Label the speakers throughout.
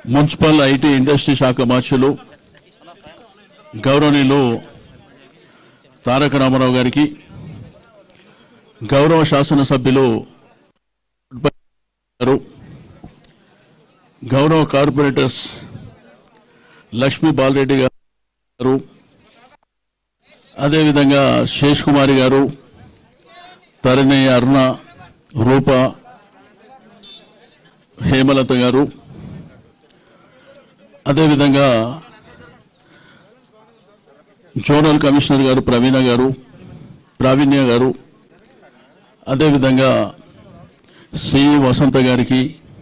Speaker 1: municipal IT industry శాఖ మార్చులు గౌరవనీయులు తారక రామారావు గారికి గౌరవ శాసనసభ్యులు గారు గౌరవ కార్పొరేటర్స్ లక్ష్మీ బాలరెడ్డి గారు అదేవిధంగా శేష్ కుమారి గారు తరణి అరుణ రూప హేమలత గారు అదేవిధంగా జోనల్ కమిషనర్ గారు ప్రవీణ గారు ప్రావీణ్య గారు అదేవిధంగా సిఈ వసంత గారికి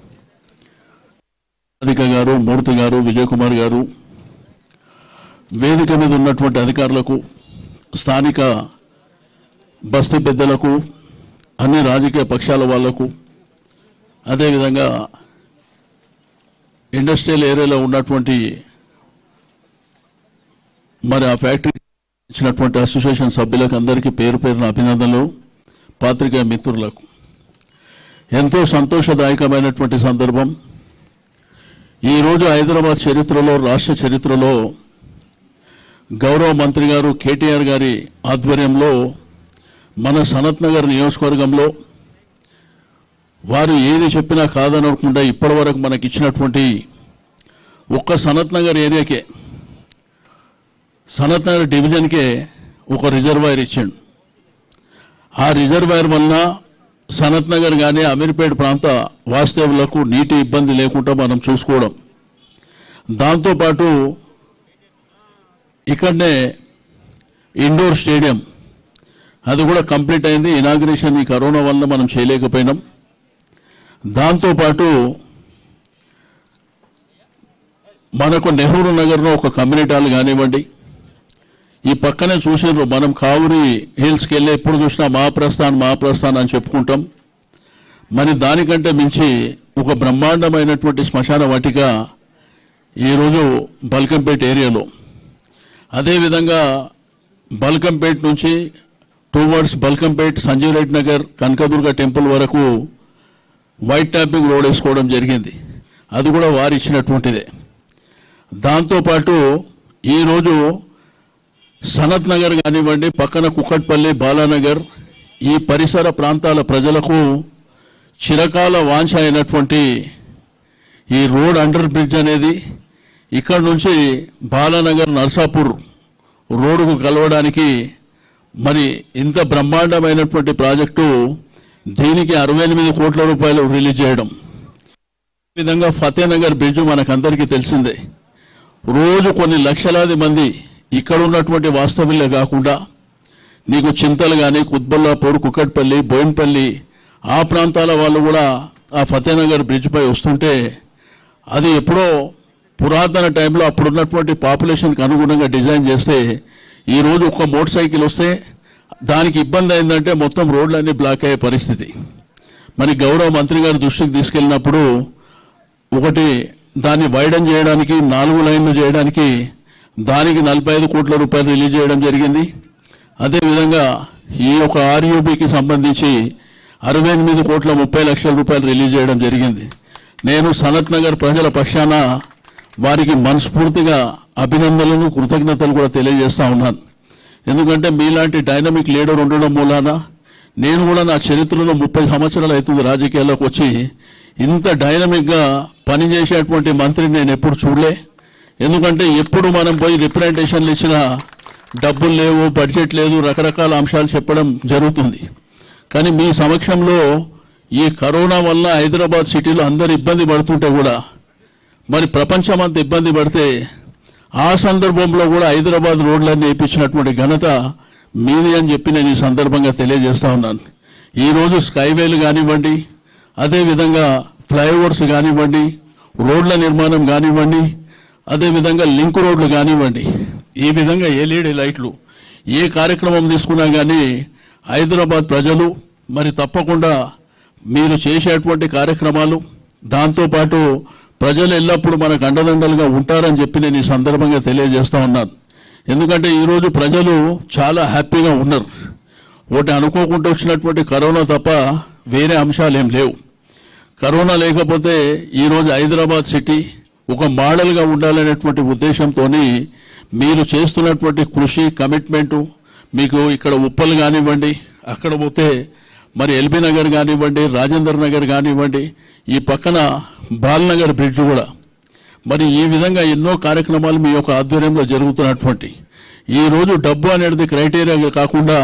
Speaker 1: రాధిక గారు మూర్తి గారు విజయ్ కుమార్ గారు వేదిక మీద ఉన్నటువంటి అధికారులకు స్థానిక బస్తీ పెద్దలకు అన్ని రాజకీయ పక్షాల వాళ్లకు అదేవిధంగా ఇండస్ట్రియల్ ఏరియాలో ఉన్నటువంటి మరి ఆ ఫ్యాక్టరీ ఇచ్చినటువంటి అసోసియేషన్ సభ్యులకు అందరికీ పేరు పేరున అభినందనలు పాత్రికేయ మిత్రులకు ఎంతో సంతోషదాయకమైనటువంటి సందర్భం ఈరోజు హైదరాబాద్ చరిత్రలో రాష్ట్ర చరిత్రలో గౌరవ మంత్రి గారు కేటీఆర్ గారి ఆధ్వర్యంలో మన సనత్ నగర్ నియోజకవర్గంలో వారు ఏది చెప్పినా కాదనకుండా ఇప్పటి వరకు మనకి ఇచ్చినటువంటి ఒక్క సనత్ నగర్ ఏరియాకే సనత్ నగర్ డివిజన్కే ఒక రిజర్వాయర్ ఇచ్చిండు ఆ రిజర్వాయర్ వలన సనత్ నగర్ కానీ అమీర్పేట ప్రాంత వాస్తవులకు నీటి ఇబ్బంది లేకుండా మనం చూసుకోవడం దాంతోపాటు ఇక్కడనే ఇండోర్ స్టేడియం అది కూడా కంప్లీట్ అయింది ఇనాగ్రేషన్ ఈ కరోనా వల్ల మనం చేయలేకపోయినాం దాంతోపాటు మనకు నెహ్రూ నగర్లో ఒక కమ్యూనిటీ హాల్ కానివ్వండి ఈ పక్కనే చూసారు మనం కావురి హిల్స్కి వెళ్ళి ఎప్పుడు చూసినా మహాప్రస్థాన్ మహాప్రస్థాన్ అని చెప్పుకుంటాం మరి దానికంటే మించి ఒక బ్రహ్మాండమైనటువంటి శ్మశాన వాటిక ఈరోజు బల్కంపేట ఏరియాలో అదేవిధంగా బల్కంపేట్ నుంచి టువర్డ్స్ బల్కంపేట్ సంజీవ్ రెడ్డి నగర్ కనకదుర్గ టెంపుల్ వరకు వైట్ ట్యాపింగ్ రోడ్ వేసుకోవడం జరిగింది అది కూడా వారు ఇచ్చినటువంటిదే దాంతోపాటు ఈరోజు సనత్ నగర్ కానివ్వండి పక్కన కుక్కట్పల్లి బాలానగర్ ఈ పరిసర ప్రాంతాల ప్రజలకు చిరకాల వాంఛ అయినటువంటి ఈ రోడ్ అండర్ బ్రిడ్జ్ అనేది ఇక్కడ నుంచి బాలానగర్ నర్సాపూర్ రోడ్డుకు కలవడానికి మరి ఇంత బ్రహ్మాండమైనటువంటి ప్రాజెక్టు దీనికి అరవై ఎనిమిది కోట్ల రూపాయలు రిలీజ్ చేయడం ఈ విధంగా ఫతేనగర్ బ్రిడ్జ్ మనకందరికీ తెలిసిందే రోజు కొన్ని లక్షలాది మంది ఇక్కడ ఉన్నటువంటి వాస్తవ్యులే కాకుండా నీకు చింతలు కానీ కుత్బల్లాపూర్ కుక్కట్పల్లి బోయిన్పల్లి ఆ ప్రాంతాల వాళ్ళు కూడా ఆ ఫతేనగర్ బ్రిడ్జ్పై వస్తుంటే అది ఎప్పుడో పురాతన టైంలో అప్పుడున్నటువంటి పాపులేషన్కి అనుగుణంగా డిజైన్ చేస్తే ఈ రోజు ఒక మోటార్ సైకిల్ వస్తే దానికి ఇబ్బంది అయిందంటే మొత్తం రోడ్లన్నీ బ్లాక్ అయ్యే పరిస్థితి మరి గౌరవ మంత్రి గారి దృష్టికి తీసుకెళ్ళినప్పుడు ఒకటి దాన్ని వైడన్ చేయడానికి నాలుగు లైన్లు చేయడానికి దానికి నలభై ఐదు కోట్ల రూపాయలు రిలీజ్ చేయడం జరిగింది అదేవిధంగా ఈ యొక్క ఆర్యూబీకి సంబంధించి అరవై ఎనిమిది కోట్ల ముప్పై లక్షల రూపాయలు రిలీజ్ చేయడం జరిగింది నేను సనత్ నగర్ ప్రజల పక్షాన వారికి మనస్ఫూర్తిగా అభినందనలు కృతజ్ఞతలు కూడా తెలియజేస్తా ఉన్నాను ఎందుకంటే మీలాంటి డైనమిక్ లీడర్ ఉండడం మూలాన నేను కూడా నా చరిత్రలో ముప్పై సంవత్సరాలు అవుతుంది రాజకీయాల్లోకి వచ్చి ఇంత డైనమిక్గా పనిచేసేటువంటి మంత్రిని నేను ఎప్పుడు చూడలే ఎందుకంటే ఎప్పుడు మనం పోయి రిప్రజెంటేషన్లు ఇచ్చినా డబ్బులు లేవు బడ్జెట్ లేదు రకరకాల అంశాలు చెప్పడం జరుగుతుంది కానీ మీ సమక్షంలో ఈ కరోనా వల్ల హైదరాబాద్ సిటీలో అందరు ఇబ్బంది పడుతుంటే కూడా మరి ప్రపంచం అంత ఇబ్బంది పడితే ఆ సందర్భంలో కూడా హైదరాబాద్ రోడ్లన్నీ వేయించినటువంటి ఘనత మీది అని చెప్పి నేను ఈ సందర్భంగా తెలియజేస్తా ఉన్నాను ఈరోజు స్కైవేలు కానివ్వండి అదేవిధంగా ఫ్లైఓవర్స్ కానివ్వండి రోడ్ల నిర్మాణం కానివ్వండి అదేవిధంగా లింక్ రోడ్లు కానివ్వండి ఈ విధంగా ఎల్ఈడి లైట్లు ఏ కార్యక్రమం తీసుకున్నా కానీ హైదరాబాద్ ప్రజలు మరి తప్పకుండా మీరు చేసేటువంటి కార్యక్రమాలు దాంతోపాటు ప్రజలు ఎల్లప్పుడూ మనకు అండదండలుగా ఉంటారని చెప్పి నేను ఈ సందర్భంగా తెలియజేస్తా ఉన్నాను ఎందుకంటే ఈరోజు ప్రజలు చాలా హ్యాపీగా ఉన్నారు ఒకటి అనుకోకుండా వచ్చినటువంటి కరోనా తప్ప వేరే అంశాలు ఏం లేవు కరోనా లేకపోతే ఈరోజు హైదరాబాద్ సిటీ ఒక మోడల్గా ఉండాలనేటువంటి ఉద్దేశంతో మీరు చేస్తున్నటువంటి కృషి కమిట్మెంటు మీకు ఇక్కడ ఉప్పల్ కానివ్వండి అక్కడ పోతే మరి ఎల్బీ నగర్ కానివ్వండి రాజేందర్ నగర్ కానివ్వండి ఈ పక్కన బాల్నగర్ బ్రిడ్జ్ కూడా మరి ఈ విధంగా ఎన్నో కార్యక్రమాలు మీ యొక్క ఆధ్వర్యంలో జరుగుతున్నటువంటి ఈ రోజు డబ్బు అనేది క్రైటీరియా కాకుండా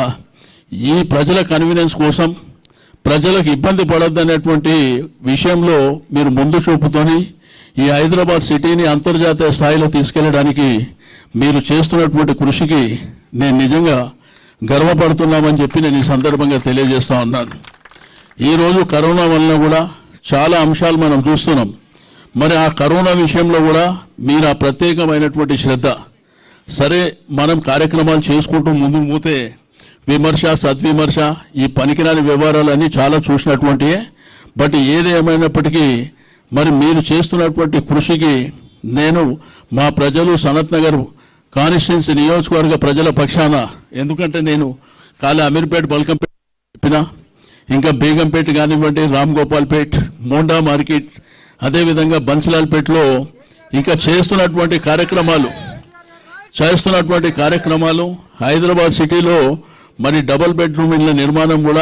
Speaker 1: ఈ ప్రజల కన్వీనియన్స్ కోసం ప్రజలకు ఇబ్బంది పడొద్దనేటువంటి విషయంలో మీరు ముందు చూపుతోని ఈ హైదరాబాద్ సిటీని అంతర్జాతీయ స్థాయిలో తీసుకెళ్ళడానికి మీరు చేస్తున్నటువంటి కృషికి నేను నిజంగా గర్వపడుతున్నామని చెప్పి నేను ఈ సందర్భంగా తెలియజేస్తా ఉన్నాను ఈరోజు కరోనా వలన కూడా చాలా అంశాలు మనం చూస్తున్నాం మరి ఆ కరోనా విషయంలో కూడా మీరు ఆ ప్రత్యేకమైనటువంటి శ్రద్ధ సరే మనం కార్యక్రమాలు చేసుకుంటూ ముందుకు పోతే విమర్శ సద్విమర్శ ఈ పనికిరాని వ్యవహారాలన్నీ చాలా చూసినటువంటివే బట్ ఏది ఏమైనప్పటికీ మరి మీరు చేస్తున్నటువంటి కృషికి నేను మా ప్రజలు సనత్ నగర్ కాన్స్టిట్యున్సీ నియోజకవర్గ ప్రజల పక్షాన ఎందుకంటే నేను కాలే అమీర్పేట బల్కంపేట చెప్పినా ఇంకా బేగంపేట కానివ్వండి రామ్ గోపాల్పేట్ మోండా మార్కెట్ అదేవిధంగా బన్సిలాల్పేటలో ఇంకా చేస్తున్నటువంటి కార్యక్రమాలు చేస్తున్నటువంటి కార్యక్రమాలు హైదరాబాద్ సిటీలో మరి డబుల్ బెడ్రూమ్ ఇళ్ల నిర్మాణం కూడా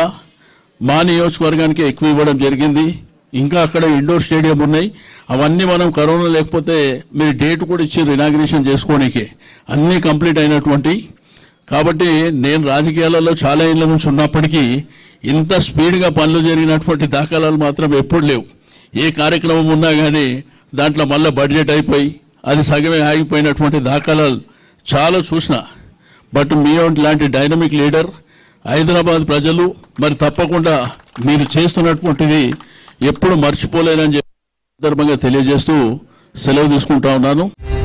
Speaker 1: మా నియోజకవర్గానికి ఎక్కువ ఇవ్వడం జరిగింది ఇంకా అక్కడ ఇండోర్ స్టేడియం ఉన్నాయి అవన్నీ మనం కరోనా లేకపోతే మీరు డేట్ కూడా ఇచ్చారు ఇనాగ్రేషన్ చేసుకోనికి అన్నీ కంప్లీట్ అయినటువంటి కాబట్టి నేను రాజకీయాలలో చాలా ఏళ్ళ నుంచి ఉన్నప్పటికీ ఇంత స్పీడ్గా పనులు జరిగినటువంటి దాఖలాలు మాత్రం ఎప్పుడు లేవు ఏ కార్యక్రమం ఉన్నా కానీ దాంట్లో మళ్ళీ బడ్జెట్ అయిపోయి అది సగమే ఆగిపోయినటువంటి దాఖలాలు చాలా చూసిన బట్ మీ లాంటి డైనమిక్ లీడర్ హైదరాబాద్ ప్రజలు మరి తప్పకుండా మీరు చేస్తున్నటువంటిది ఎప్పుడు మర్చిపోలేరని చెప్పి సందర్భంగా తెలియజేస్తూ సెలవు తీసుకుంటా ఉన్నాను